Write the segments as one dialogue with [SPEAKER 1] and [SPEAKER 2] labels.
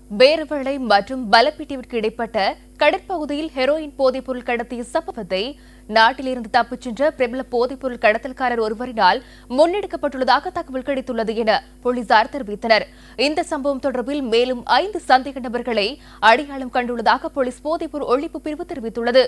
[SPEAKER 1] பேரவளை மற்றும் பலப்பிட்டிவிற்கு இடைப்பட்ட கடற்பகுதியில் ஹெரோயின் போதைப்பொருள் கடத்திய சம்பவத்தை நாட்டிலிருந்து தப்பிச் சென்ற பிரபல போதைப்பொருள் கடத்தல்காரர் ஒருவரினால் முன்னெடுக்கப்பட்டுள்ளதாக தகவல் கிடைத்துள்ளது என போலீசார் தெரிவித்தனர் இந்த சம்பவம் தொடர்பில் மேலும் ஐந்து சந்தேக நபர்களை அடையாளம் கண்டுள்ளதாக போலீஸ் போதைப்பொருள் ஒழிப்பு பிரிவு தெரிவித்துள்ளது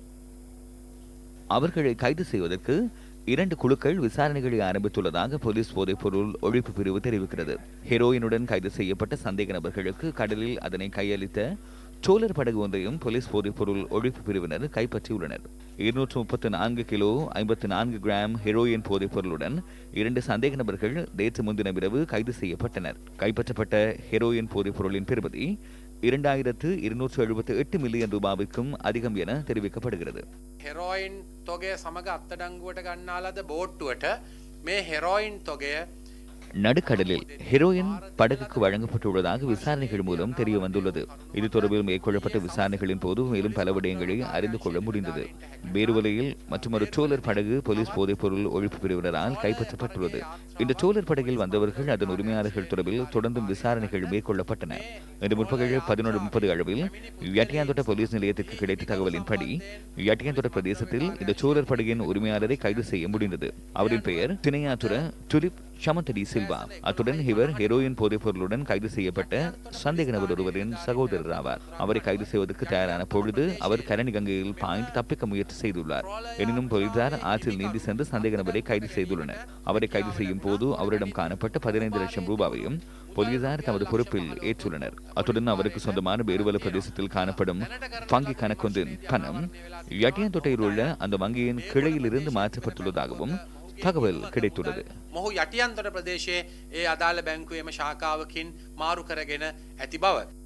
[SPEAKER 2] அவர்களை கைது செய்வதற்கு இரண்டு குழுக்கள் விசாரணைகளை ஆரம்பித்துள்ளதாக போலீஸ் போதைப்பொருள் ஒழிப்பு பிரிவு தெரிவிக்கிறது ஹெரோயினுடன் கைது செய்யப்பட்ட சந்தேக நபர்களுக்கு கடலில் அதனை கையளித்த சோழர் படகு ஒன்றையும் போலீஸ் போதைப்பொருள் ஒழிப்பு பிரிவினர் கைப்பற்றியுள்ளனர் இருநூற்று முப்பத்தி நான்கு கிலோ ஐம்பத்தி நான்கு கிராம் ஹெரோயின் போதைப்பொருளுடன் இரண்டு சந்தேக நபர்கள் நேற்று முன்தினம் இரவு கைது செய்யப்பட்டனர் கைப்பற்றப்பட்ட ஹெரோயின் போதைப்பொருளின் பெறுமதி இரண்டாயிரத்து இருநூற்று எழுபத்தி எட்டு மில்லியன் ரூபாய்க்கும் அதிகம் என தெரிவிக்கப்படுகிறது
[SPEAKER 3] හෙරෝයින් තොගේ සමඟ අත්තඩංගුවට ගන්නා ලද බෝට්ටුවට මේ හෙරෝයින් තොගය
[SPEAKER 2] நடுக்கடலில் ஹெரோயின் படகுக்கு வழங்கப்பட்டுள்ளதாக விசாரணைகள் மூலம் தெரிய வந்துள்ளது இது தொடர்பில் மேற்கொள்ளப்பட்ட விசாரணைகளின் போது மேலும் பல விடயங்களை அறிந்து கொள்ள முடிந்தது பேருவலையில் மற்றொரு ட்ரோலர் படகு போலீஸ் போதைப்பொருள் ஒழிப்பு பிரிவினரால் கைப்பற்றப்பட்டுள்ளது இந்த ட்ரோலர் படகில் வந்தவர்கள் அதன் உரிமையாளர்கள் தொடர்பில் தொடர்ந்தும் விசாரணைகள் மேற்கொள்ளப்பட்டன இன்று முற்பகல் பதினொன்று முப்பது அளவில் யட்டியாந்தோட்ட போலீஸ் நிலையத்திற்கு கிடைத்த தகவலின்படி யட்டியாந்தோட்ட பிரதேசத்தில் இந்த ட்ரோலர் படகின் உரிமையாளரை கைது செய்ய முடிந்தது அவரின் பெயர் தினையாத்துற துலிப் ஷமந்தடி சில்வா அத்துடன் இவர் ஹெரோயின் போதைப் பொருளுடன் கைது செய்யப்பட்ட சந்தேக நபர் ஒருவரின் சகோதரர் ஆவார் அவரை கைது செய்வதற்கு தயாரான பொழுது அவர் கரணி கங்கையில் பாய்ந்து தப்பிக்க முயற்சி செய்துள்ளார் எனினும் போலீசார் ஆற்றில் நீந்தி சென்று சந்தேக நபரை கைது செய்துள்ளனர் அவரை கைது செய்யும் போது அவரிடம் காணப்பட்ட பதினைந்து லட்சம் ரூபாவையும் போலீசார் தமது பொறுப்பில் ஏற்றுள்ளனர் அத்துடன் அவருக்கு சொந்தமான பேருவல பிரதேசத்தில் காணப்படும் வங்கி கணக்கொன்றின் பணம் யட்டியந்தொட்டையில் உள்ள அந்த வங்கியின் கிளையிலிருந்து மாற்றப்பட்டுள்ளதாகவும் தகவல் கிடைத்துள்ளது
[SPEAKER 3] මොහු යටියන්තොට ප්‍රදේශයේ ඒ අදාළ බැංකුවේම ශාකාවකින් මාරු කරගෙන ඇති බව.